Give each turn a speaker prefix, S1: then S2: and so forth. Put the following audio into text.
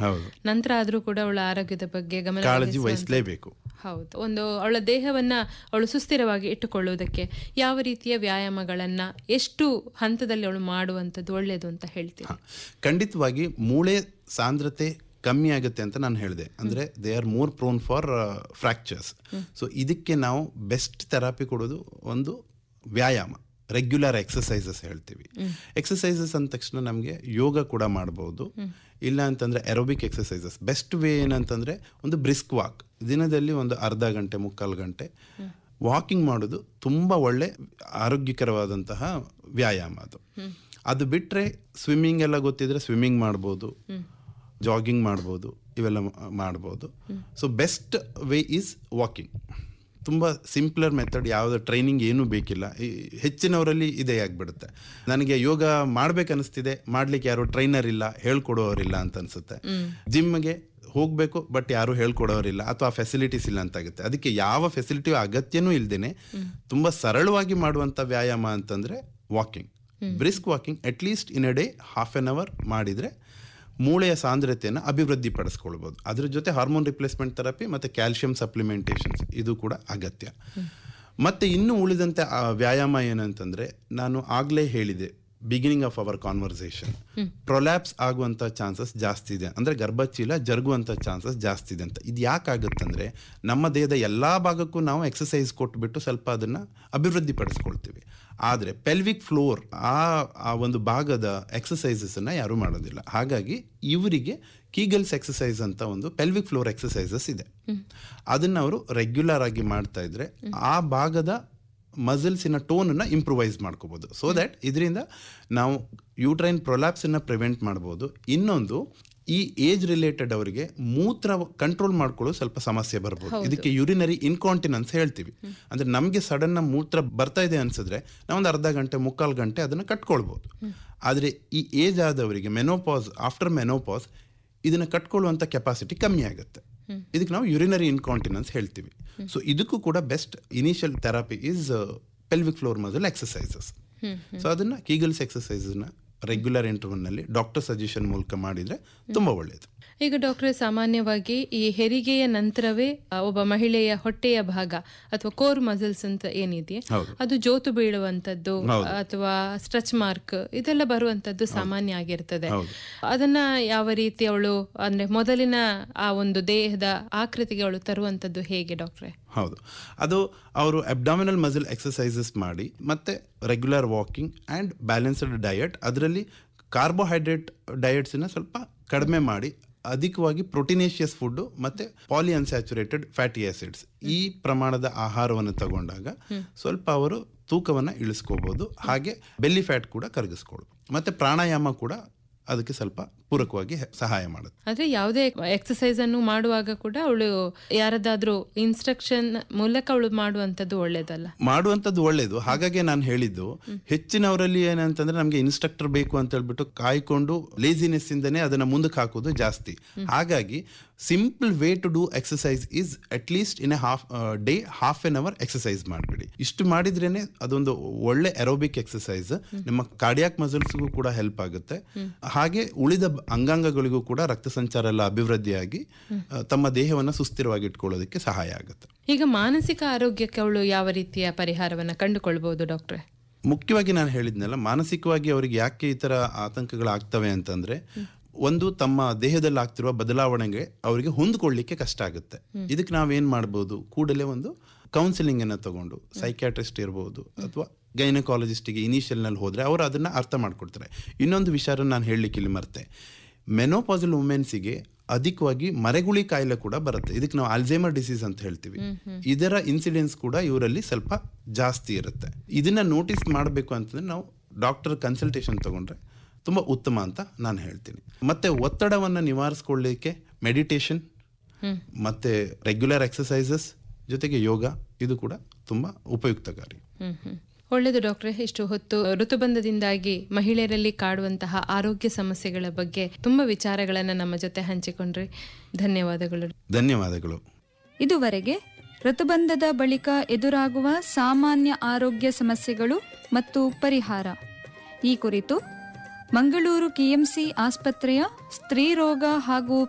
S1: ಹೌದು
S2: ನಂತರ ಆದ್ರೂ ಕೂಡ ಅವಳ ಆರೋಗ್ಯದ ಬಗ್ಗೆ ಗಮನ
S1: ಕಾಳಜಿ
S2: ವಹಿಸುವಂತ-
S1: ವಹಿಸಲೇಬೇಕು
S2: ಹೌದು ಒಂದು ಅವಳ ದೇಹವನ್ನ ಅವಳು ಸುಸ್ಥಿರವಾಗಿ ಇಟ್ಟುಕೊಳ್ಳುವುದಕ್ಕೆ ಯಾವ ರೀತಿಯ ವ್ಯಾಯಾಮಗಳನ್ನ ಎಷ್ಟು ಹಂತದಲ್ಲಿ ಅವಳು ಮಾಡುವಂಥದ್ದು ಒಳ್ಳೆಯದು ಅಂತ ಹೇಳ್ತೀವಿ
S1: ಖಂಡಿತವಾಗಿ ಮೂಳೆ ಸಾಂದ್ರತೆ ಕಮ್ಮಿ ಆಗುತ್ತೆ ಅಂತ ನಾನು ಹೇಳಿದೆ ಅಂದ್ರೆ they are more prone for fractures so ಇದಕ್ಕೆ ನಾವು ಬೆಸ್ಟ್ ಥೆರಪಿ ಕೊಡೋದು ಒಂದು ವ್ಯಾಯಾಮ ರೆಗ್ಯುಲರ್ ಎಕ್ಸಸೈಸಸ್ ಹೇಳ್ತೀವಿ ಎಕ್ಸಸೈಸಸ್ ಅಂದ ತಕ್ಷಣ ನಮಗೆ ಯೋಗ ಕೂಡ ಮಾಡ್ಬೋದು ಇಲ್ಲ ಅಂತಂದ್ರೆ ಎರೋಬಿಕ್ ಎಕ್ಸಸೈಸಸ್ ಬೆಸ್ಟ್ ವೇ ಏನಂತಂದ್ರೆ ಒಂದು ಬ್ರಿಸ್ಕ್ ವಾಕ್ ದಿನದಲ್ಲಿ ಒಂದು ಅರ್ಧ ಗಂಟೆ ಮುಕ್ಕಾಲು ಗಂಟೆ ವಾಕಿಂಗ್ ಮಾಡೋದು ತುಂಬ ಒಳ್ಳೆ ಆರೋಗ್ಯಕರವಾದಂತಹ ವ್ಯಾಯಾಮ ಅದು ಅದು ಬಿಟ್ಟರೆ ಸ್ವಿಮ್ಮಿಂಗ್ ಎಲ್ಲ ಗೊತ್ತಿದ್ರೆ ಸ್ವಿಮ್ಮಿಂಗ್ ಮಾಡ್ಬೋದು ಜಾಗಿಂಗ್ ಮಾಡ್ಬೋದು ಇವೆಲ್ಲ ಮಾ- ಮಾಡ್ಬೋದು so best way is walking ತುಂಬ ಸಿಂಪ್ಲರ್ ಮೆಥಡ್ ಯಾವುದೇ ಟ್ರೈನಿಂಗ್ ಏನೂ ಬೇಕಿಲ್ಲ ಈ ಹೆಚ್ಚಿನವರಲ್ಲಿ ಇದೇ ಆಗಿಬಿಡುತ್ತೆ ನನಗೆ ಯೋಗ ಮಾಡ್ಬೇಕನ್ನಿಸ್ತಿದೆ ಮಾಡ್ಲಿಕ್ಕೆ ಯಾರು ಟ್ರೈನರ್ ಇಲ್ಲ ಹೇಳ್ಕೊಡೋರಿಲ್ಲ ಅಂತ ಅನ್ಸುತ್ತೆ ಜಿಮ್ಗೆ ಹೋಗಬೇಕು ಬಟ್ ಯಾರು ಹೇಳ್ಕೊಡೋರಿಲ್ಲ ಅಥವಾ ಫೆಸಿಲಿಟೀಸ್ ಇಲ್ಲ ಅಂತಾಗುತ್ತೆ ಅದಕ್ಕೆ ಯಾವ ಫೆಸಿಲಿಟಿ ಅಗತ್ಯನೂ ಇಲ್ದೇನೆ ತುಂಬ ಸರಳವಾಗಿ ಮಾಡುವಂಥ ವ್ಯಾಯಾಮ ಅಂತಂದ್ರೆ walking brisk walking at least in a day half an hour ಮಾಡಿದರೆ ಮೂಳೆಯ ಸಾಂದ್ರತೆಯನ್ನು ಅಭಿವೃದ್ಧಿ ಪಡಿಸ್ಕೊಳ್ಬೋದು ಅದ್ರ ಜೊತೆ ಹಾರ್ಮೋನ್ ರಿಪ್ಲೇಸ್ಮೆಂಟ್ ಥೆರಪಿ ಮತ್ತು ಕ್ಯಾಲ್ಸಿಯಂ ಸಪ್ಲಿಮೆಂಟೇಷನ್ಸ್ ಇದು ಕೂಡ ಅಗತ್ಯ ಮತ್ತೆ ಇನ್ನು ಉಳಿದಂತೆ ಆ ವ್ಯಾಯಾಮ ಏನಂತಂದ್ರೆ ನಾನು ಆಗಲೇ ಹೇಳಿದೆ beginning of our conversation prolapse ಆಗುವಂಥ ಚಾನ್ಸಸ್ ಜಾಸ್ತಿ ಇದೆ ಅಂದರೆ ಗರ್ಭಚೀಲ ಜರುಗುವಂಥ ಚಾನ್ಸಸ್ ಜಾಸ್ತಿ ಇದೆ ಅಂತ ಇದು ಯಾಕಾಗುತ್ತಂದ್ರೆ ನಮ್ಮ ದೇಹದ ಎಲ್ಲ ಭಾಗಕ್ಕೂ ನಾವು ಎಕ್ಸಸೈಸ್ ಕೊಟ್ಬಿಟ್ಟು ಸ್ವಲ್ಪ ಅದನ್ನು ಅಭಿವೃದ್ಧಿ ಪಡಿಸ್ಕೊಳ್ತೀವಿ ಆದರೆ ಪೆಲ್ವಿಕ್ ಫ್ಲೋರ್ ಆ ಆ ಒಂದು ಭಾಗದ ಎಕ್ಸಸೈಸಸನ್ನು ಯಾರೂ ಮಾಡೋದಿಲ್ಲ ಹಾಗಾಗಿ ಇವರಿಗೆ ಕೀಗಲ್ಸ್ ಎಕ್ಸಸೈಸ್ ಅಂತ ಒಂದು ಪೆಲ್ವಿಕ್ ಫ್ಲೋರ್ ಎಕ್ಸಸೈಸಸ್ ಇದೆ ಅದನ್ನು ಅವರು ರೆಗ್ಯುಲರ್ ಆಗಿ ಮಾಡ್ತಾ ಇದ್ರೆ ಆ ಭಾಗದ ಮಸಲ್ಸಿನ ಟೋನನ್ನು ಇಂಪ್ರೂವೈಸ್ ಮಾಡ್ಕೋಬೋದು ಸೊ ದ್ಯಾಟ್ ಇದರಿಂದ ನಾವು ಯೂಟ್ರೈನ್ ಪ್ರೊಲ್ಯಾಪ್ಸನ್ನು ಪ್ರಿವೆಂಟ್ ಮಾಡ್ಬೋದು ಇನ್ನೊಂದು ಈ ಏಜ್ ರಿಲೇಟೆಡ್ ಅವರಿಗೆ ಮೂತ್ರ ಕಂಟ್ರೋಲ್ ಮಾಡ್ಕೊಳ್ಳೋ ಸ್ವಲ್ಪ ಸಮಸ್ಯೆ ಬರ್ಬೋದು ಇದಕ್ಕೆ ಯುರಿನರಿ ಇನ್ಕಾಂಟಿನೆನ್ಸ್ ಹೇಳ್ತೀವಿ ಅಂದ್ರೆ ನಮಗೆ ಸಡನ್ ಮೂತ್ರ ಬರ್ತಾ ಇದೆ ಅನ್ಸಿದ್ರೆ ನಾವೊಂದು ಅರ್ಧ ಗಂಟೆ ಮುಕ್ಕಾಲು ಗಂಟೆ ಅದನ್ನು ಕಟ್ಕೊಳ್ಬೋದು ಆದರೆ ಈ ಏಜ್ ಆದವರಿಗೆ ಮೆನೋಪಾಸ್ ಆಫ್ಟರ್ ಮೆನೋಪಾಸ್ ಇದನ್ನ ಕಟ್ಕೊಳ್ಳುವಂಥ ಕೆಪಾಸಿಟಿ ಕಮ್ಮಿ ಆಗುತ್ತೆ ಇದಕ್ಕೆ ನಾವು ಯುರಿನರಿ ಇನ್ಕಾಂಟಿನೆನ್ಸ್ ಹೇಳ್ತೀವಿ ಸೊ ಇದಕ್ಕೂ ಕೂಡ best initial therapy is pelvic floor muscle exercises so ಅದನ್ನ ಕೀಗಲ್ಸ್ ಎಕ್ಸಸೈಸನ್ನ ರೆಗ್ಯುಲರ್ ಇಂಟರ್ವಲ್ನಲ್ಲಿ ಡಾಕ್ಟರ್ ಸಜೆಷನ್ ಮೂಲಕ ಮಾಡಿದ್ರೆ ತುಂಬ ಒಳ್ಳೆಯದು
S2: ಈಗ ಡಾಕ್ಟ್ರೆ ಸಾಮಾನ್ಯವಾಗಿ ಈ ಹೆರಿಗೆಯ ನಂತರವೇ ಆ, ಒಬ್ಬ ಮಹಿಳೆಯ ಹೊಟ್ಟೆಯ ಭಾಗ ಅಥವಾ ಕೋರ್ ಮಸಲ್ಸ್ ಅಂತ ಏನಿದೆ
S1: ಹೌದು.
S2: ಅದು ಜೋತು ಬೀಳುವಂತದ್ದು ಅಥವಾ ಸ್ಟ್ರೆಚ್ ಮಾರ್ಕ್ ಇದೆಲ್ಲ ಬರುವಂತದ್ದು ಸಾಮಾನ್ಯ ಆಗಿರ್ತದೆ
S1: ಹೌದು.
S2: ಅದನ್ನ ಯಾವ ರೀತಿ ಅವಳು ಅಂದ್ರೆ ಮೊದಲಿನ ಆ ಒಂದು ದೇಹದ ಆಕೃತಿಗೆ ಅವಳು ತರುವಂತದ್ದು ಹೇಗೆ ಡಾಕ್ಟ್ರೆ
S1: ಹೌದು ಅದು ಅವರು ಅಬ್ಡಾಮಿನಲ್ ಮಸಲ್ ಎಕ್ಸಸೈಸಸ್ ಮಾಡಿ ಮತ್ತೆ regular walking and balanced diet ಅದರಲ್ಲಿ ಕಾರ್ಬೋಹೈಡ್ರೇಟ್ ಡಯಟ್ಸನ್ನ ಸ್ವಲ್ಪ ಕಡಿಮೆ ಮಾಡಿ ಅಧಿಕವಾಗಿ ಪ್ರೋಟೀನೇಷಿಯಸ್ ಫುಡ್ಡು ಮತ್ತು ಪಾಲಿ ಅನ್ಸ್ಯಾಚುರೇಟೆಡ್ ಫ್ಯಾಟಿ ಆಸಿಡ್ಸ್ ಈ ಪ್ರಮಾಣದ ಆಹಾರವನ್ನು ತಗೊಂಡಾಗ ಸ್ವಲ್ಪ ಅವರು ತೂಕವನ್ನು ಇಳಿಸ್ಕೋಬಹುದು ಹಾಗೆ ಬೆಲ್ಲಿ ಫ್ಯಾಟ್ ಕೂಡ ಕರಗಿಸ್ಕೊಳ್ಬೋದು ಮತ್ತು ಪ್ರಾಣಾಯಾಮ ಕೂಡ ಅದಕ್ಕೆ ಸ್ವಲ್ಪ ಪೂರಕವಾಗಿ ಹೆ- ಸಹಾಯ ಮಾಡುತ್ತೆ
S2: ಆದ್ರೆ ಯಾವುದೇ ಎಕ್ಸಸೈಸ್ ಅನ್ನು ಮಾಡುವಾಗ ಕೂಡ ಅವಳು ಯಾರದಾದ್ರೂ ಇನ್ಸ್ಟ್ರಕ್ಷನ್ ಮೂಲಕ ಅವಳು ಮಾಡುವಂತದ್ದು ಒಳ್ಳೇದಲ್ಲ
S1: ಮಾಡುವಂಥದ್ದು ಒಳ್ಳೇದು ಹಾಗಾಗಿ ನಾನು ಹೇಳಿದ್ದು ಹೆಚ್ಚಿನವರಲ್ಲಿ ಏನಂತಂದ್ರೆ ನಮಗೆ ಇನ್ಸ್ಟ್ರಕ್ಟರ್ ಬೇಕು ಅಂತ ಹೇಳ್ಬಿಟ್ಟು ಕಾಯ್ಕೊಂಡು ಲೇಸಿನೆಸ್ ಇಂದನೇ ಅದನ್ನ ಮುಂದಕ್ಕೆ ಹಾಕೋದು ಜಾಸ್ತಿ ಹಾಗಾಗಿ simple way to do exercise is at least in a half day half an hour exercise ಮಾಡಿಬಿಡಿ ಇಷ್ಟು ಮಾಡಿದ್ರೇನೆ ಅದೊಂದು ಒಳ್ಳೆ ಎರೋಬಿಕ್ ಎಕ್ಸಸೈಸ್ ನಿಮ್ಮ ಕಾರ್ಡಿಯಾಕ್ ಮಸಲ್ಸ್ಗೂ ಕೂಡ ಹೆಲ್ಪ್ ಆಗುತ್ತೆ ಹಾಗೆ ಉಳಿದ ಬ- ಅಂಗಾಂಗಗಳಿಗೂ ಕೂಡ ರಕ್ತ ಸಂಚಾರ ಎಲ್ಲ ಅಭಿವೃದ್ಧಿಯಾಗಿ ಆ, ತಮ್ಮ ದೇಹವನ್ನು ಸುಸ್ಥಿರವಾಗಿ ಇಟ್ಕೊಳ್ಳೋದಕ್ಕೆ ಸಹಾಯ ಆಗುತ್ತೆ
S2: ಈಗ ಮಾನಸಿಕ ಆರೋಗ್ಯಕ್ಕೆ ಅವಳು ಯಾವ ರೀತಿಯ ಪರಿಹಾರವನ್ನ ಕಂಡುಕೊಳ್ಬಹುದು ಡಾಕ್ಟ್ರೆ
S1: ಮುಖ್ಯವಾಗಿ ನಾನು ಹೇಳಿದ್ನಲ್ಲ ಮಾನಸಿಕವಾಗಿ ಅವರಿಗೆ ಯಾಕೆ ಈ ತರ ಆತಂಕಗಳಾಗ್ತವೆ ಅಂತಂದ್ರೆ ಒಂದು ತಮ್ಮ ದೇಹದಲ್ಲಿ ಆಗ್ತಿರುವ ಬದಲಾವಣೆಗೆ ಅವರಿಗೆ ಹೊಂದ್ಕೊಳ್ಳಿಕ್ಕೆ ಕಷ್ಟ ಆಗುತ್ತೆ ಇದಕ್ಕೆ ನಾವೇನ್ ಮಾಡ್ಬೋದು ಕೂಡಲೇ ಒಂದು ಕೌನ್ಸಿಲಿಂಗ್ ಅನ್ನ ತಗೊಂಡು ಸೈಕ್ಯಾಟ್ರಿಸ್ಟ್ ಇರ್ಬೋದು ಅಥವಾ ಗೈನಕಾಲಜಿಸ್ಟಿಗೆ ಇನಿಷಿಯಲ್ನಲ್ಲಿ ಹೋದ್ರೆ ಅವರು ಅದನ್ನ ಅರ್ಥ ಮಾಡ್ಕೊಡ್ತಾರೆ ಇನ್ನೊಂದು ವಿಚಾರ ನಾನು ಹೇಳಲಿಕ್ಕೆ ಇಲ್ಲಿ ಮರ್ತೆ ಮೆನೋಪಾಸಲ್ ವುಮೆನ್ಸಿಗೆ ಅಧಿಕವಾಗಿ ಮರೆಗುಳಿ ಕಾಯಿಲೆ ಕೂಡ ಬರುತ್ತೆ ಇದಕ್ಕೆ ನಾವು ಅಲ್ಝೈಮರ್ ಡಿಸೀಸ್ ಅಂತ ಹೇಳ್ತೀವಿ ಇದರ ಇನ್ಸಿಡೆನ್ಸ್ ಕೂಡ ಇವರಲ್ಲಿ ಸ್ವಲ್ಪ ಜಾಸ್ತಿ ಇರುತ್ತೆ ಇದನ್ನ ನೋಟಿಸ್ ಮಾಡಬೇಕು ಅಂತಂದ್ರೆ ನಾವು ಡಾಕ್ಟರ್ ಕನ್ಸಲ್ಟೇಷನ್ ತಗೊಂಡ್ರೆ ತುಂಬ ಉತ್ತಮ ಅಂತ ನಾನು ಹೇಳ್ತೀನಿ ಮತ್ತೆ ಒತ್ತಡವನ್ನು ನಿವಾರಿಸ್ಕೊಳ್ಳಿಕ್ಕೆ ಮೆಡಿಟೇಷನ್ ಮತ್ತೆ ರೆಗ್ಯುಲರ್ ಎಕ್ಸಸೈಸಸ್ ಜೊತೆಗೆ ಯೋಗ ಇದು ಕೂಡ ತುಂಬ ಉಪಯುಕ್ತಕಾರಿ
S2: ಹ್ಮ್ ಹ್ಮ್ ಒಳ್ಳೆಯದು ಡಾಕ್ಟ್ರೆ ಇಷ್ಟು ಹೊತ್ತು ಋತುಬಂಧದಿಂದಾಗಿ ಮಹಿಳೆಯರಲ್ಲಿ ಕಾಡುವಂತಹ ಆರೋಗ್ಯ ಸಮಸ್ಯೆಗಳ ಬಗ್ಗೆ ತುಂಬಾ ವಿಚಾರಗಳನ್ನ ನಮ್ಮ ಜೊತೆ ಹಂಚಿಕೊಂಡ್ರಿ ಧನ್ಯವಾದಗಳು
S1: ಧನ್ಯವಾದಗಳು
S3: ಇದುವರೆಗೆ ಋತುಬಂಧದ ಬಳಿಕ ಎದುರಾಗುವ ಸಾಮಾನ್ಯ ಆರೋಗ್ಯ ಸಮಸ್ಯೆಗಳು ಮತ್ತು ಪರಿಹಾರ ಈ ಕುರಿತು ಮಂಗಳೂರು ಕೆಎಂಸಿ ಆಸ್ಪತ್ರೆಯ ಸ್ತ್ರೀ ರೋಗ ಹಾಗೂ